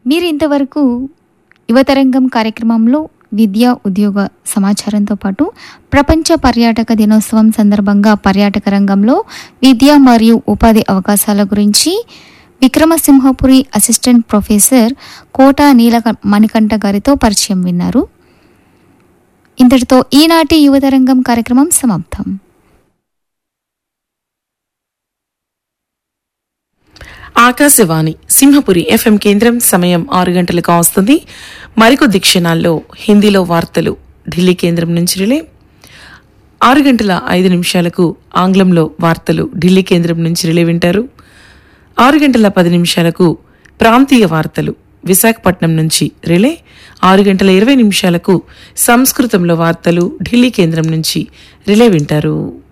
మీరు ఇంతవరకు యువతరంగం కార్యక్రమంలో విద్యా ఉద్యోగ సమాచారంతో పాటు ప్రపంచ పర్యాటక దినోత్సవం సందర్భంగా పర్యాటక రంగంలో విద్య మరియు ఉపాధి అవకాశాల గురించి విక్రమసింహపురి అసిస్టెంట్ ప్రొఫెసర్ కోటా నీల మణికంఠ గారితో పరిచయం విన్నారు ఇంతటితో ఈనాటి యువతరంగం కార్యక్రమం సమాప్తం ఆకాశవాణి సింహపురి ఎఫ్ఎం కేంద్రం సమయం ఆరు గంటలకు వస్తుంది మరికొద్ది క్షణాల్లో హిందీలో వార్తలు ఢిల్లీ కేంద్రం నుంచి రిలే ఆరు గంటల ఐదు నిమిషాలకు ఆంగ్లంలో వార్తలు ఢిల్లీ కేంద్రం నుంచి రిలే వింటారు ఆరు గంటల పది నిమిషాలకు ప్రాంతీయ వార్తలు విశాఖపట్నం నుంచి రిలే ఆరు గంటల ఇరవై నిమిషాలకు సంస్కృతంలో వార్తలు ఢిల్లీ కేంద్రం నుంచి రిలే వింటారు